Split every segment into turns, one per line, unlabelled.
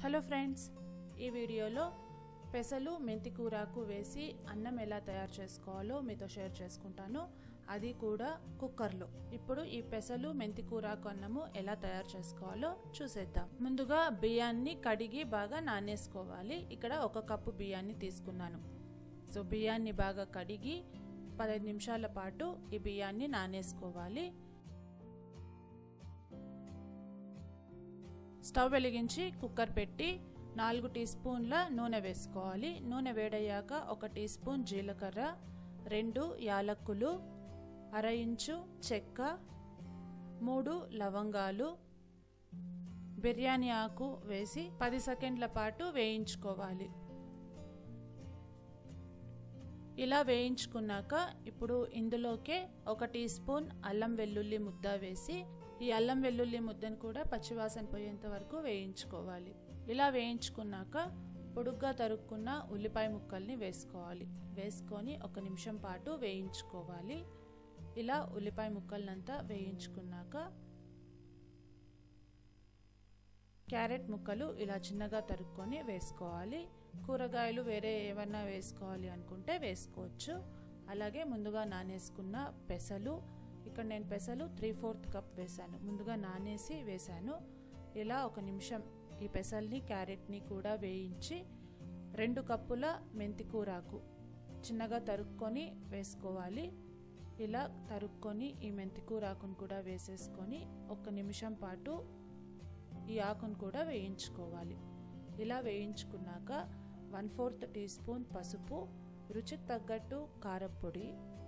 hello friends ఈ వీడియోలో పెసలు మెంతి కూరాకు వేసి అన్నం ఎలా తయారు చేసుకోవాలో మీతో షేర్ చేసుకుంటాను అది కూడా కుక్కర్లో ఇప్పుడు ఈ పెసలు మెంతి కూరాకు అన్నము ఎలా తయారు చేసుకోవాలో చూసేద్దాం ముందుగా బియ్యాన్ని కడిగి బాగా నానేసుకోవాలి ఇక్కడ ఒక కప్పు బియ్యాన్ని తీసుకున్నాను సో బియ్యాన్ని బాగా కడిగి పదహైదు నిమిషాల పాటు ఈ బియ్యాన్ని నానేసుకోవాలి స్టవ్ వెలిగించి కుక్కర్ పెట్టి నాలుగు టీ స్పూన్ల నూనె వేసుకోవాలి నూనె వేడయ్యాక ఒక టీ స్పూన్ జీలకర్ర రెండు యాలక్కులు అర ఇంచు చెక్క మూడు లవంగాలు బిర్యానీ ఆకు వేసి పది సెకండ్ల పాటు వేయించుకోవాలి ఇలా వేయించుకున్నాక ఇప్పుడు ఇందులోకే ఒక టీ స్పూన్ అల్లం వెల్లుల్లి ముద్ద వేసి ఈ అల్లం వెల్లుల్లి ముద్దను కూడా పచ్చివాసన పోయేంత వరకు వేయించుకోవాలి ఇలా వేయించుకున్నాక పొడుగ్గా తరుక్కున్న ఉల్లిపాయ ముక్కల్ని వేసుకోవాలి వేసుకొని ఒక నిమిషం పాటు వేయించుకోవాలి ఇలా ఉల్లిపాయ ముక్కలనంతా వేయించుకున్నాక క్యారెట్ ముక్కలు ఇలా చిన్నగా తరుక్కొని వేసుకోవాలి కూరగాయలు వేరే ఏమన్నా వేసుకోవాలి అనుకుంటే వేసుకోవచ్చు అలాగే ముందుగా నానేసుకున్న పెసలు ఇక్కడ నేను పెసలు త్రీ ఫోర్త్ కప్ వేశాను ముందుగా నానేసి వేశాను ఇలా ఒక నిమిషం ఈ పెసల్ని క్యారెట్ని కూడా వేయించి రెండు కప్పుల మెంతి కూరాకు చిన్నగా తరుక్కొని వేసుకోవాలి ఇలా తరుక్కొని ఈ మెంతి కూరాకును కూడా వేసేసుకొని ఒక నిమిషం పాటు ఈ ఆకును కూడా వేయించుకోవాలి ఇలా వేయించుకున్నాక వన్ ఫోర్త్ టీ స్పూన్ పసుపు రుచికి తగ్గట్టు కారపొడి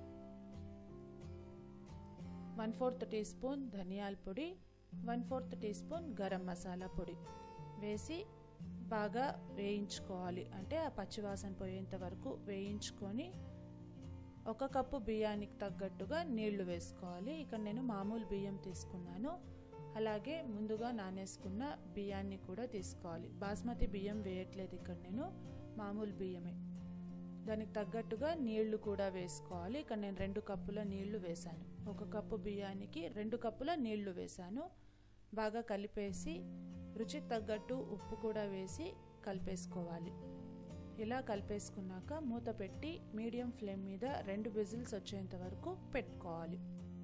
వన్ ఫోర్త్ టీ స్పూన్ ధనియాల పొడి one fourth teaspoon garam masala పొడి వేసి బాగా వేయించుకోవాలి అంటే ఆ పచ్చివాసన పోయేంత వరకు వేయించుకొని ఒక కప్పు బియ్యానికి తగ్గట్టుగా నీళ్లు వేసుకోవాలి ఇక్కడ నేను మామూలు బియ్యం తీసుకున్నాను అలాగే ముందుగా నానేసుకున్న బియ్యాన్ని కూడా తీసుకోవాలి బాస్మతి బియ్యం వేయట్లేదు ఇక్కడ నేను మామూలు బియ్యమే దానికి తగ్గట్టుగా నీళ్లు కూడా వేసుకోవాలి ఇక్కడ నేను రెండు కప్పుల నీళ్లు వేశాను ఒక కప్పు బియ్యానికి రెండు కప్పుల నీళ్లు వేశాను బాగా కలిపేసి రుచికి తగ్గట్టు ఉప్పు కూడా వేసి కలిపేసుకోవాలి ఇలా కలిపేసుకున్నాక మూత పెట్టి మీడియం ఫ్లేమ్ మీద రెండు విజిల్స్ వచ్చేంత వరకు పెట్టుకోవాలి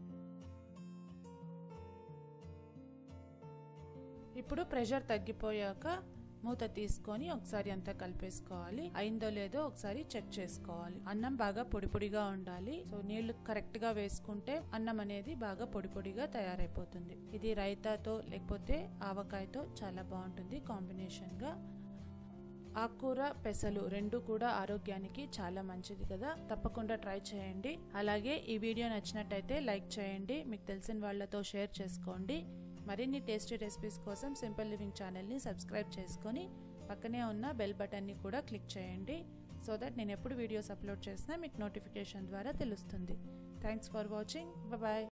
ఇప్పుడు ప్రెషర్ తగ్గిపోయాక మూత తీసుకొని ఒకసారి అంతా కలిపేసుకోవాలి అయిందో లేదో ఒకసారి చెక్ చేసుకోవాలి అన్నం బాగా పొడి పొడిగా ఉండాలి సో నీళ్లు కరెక్ట్ గా వేసుకుంటే అన్నం అనేది బాగా పొడి పొడిగా తయారైపోతుంది ఇది రైతాతో లేకపోతే ఆవకాయతో చాలా బాగుంటుంది కాంబినేషన్ గా ఆకుకూర పెసలు రెండు కూడా ఆరోగ్యానికి చాలా మంచిది కదా తప్పకుండా ట్రై చేయండి అలాగే ఈ వీడియో నచ్చినట్టయితే లైక్ చేయండి మీకు తెలిసిన వాళ్ళతో షేర్ చేసుకోండి మరిన్ని టేస్టీ రెసిపీస్ కోసం సింపుల్ లివింగ్ ఛానల్ని సబ్స్క్రైబ్ చేసుకొని పక్కనే ఉన్న బెల్ బటన్ని కూడా క్లిక్ చేయండి సో దట్ నేను ఎప్పుడు వీడియోస్ అప్లోడ్ చేసినా మీకు నోటిఫికేషన్ ద్వారా తెలుస్తుంది థ్యాంక్స్ ఫర్ వాచింగ్ బాయ్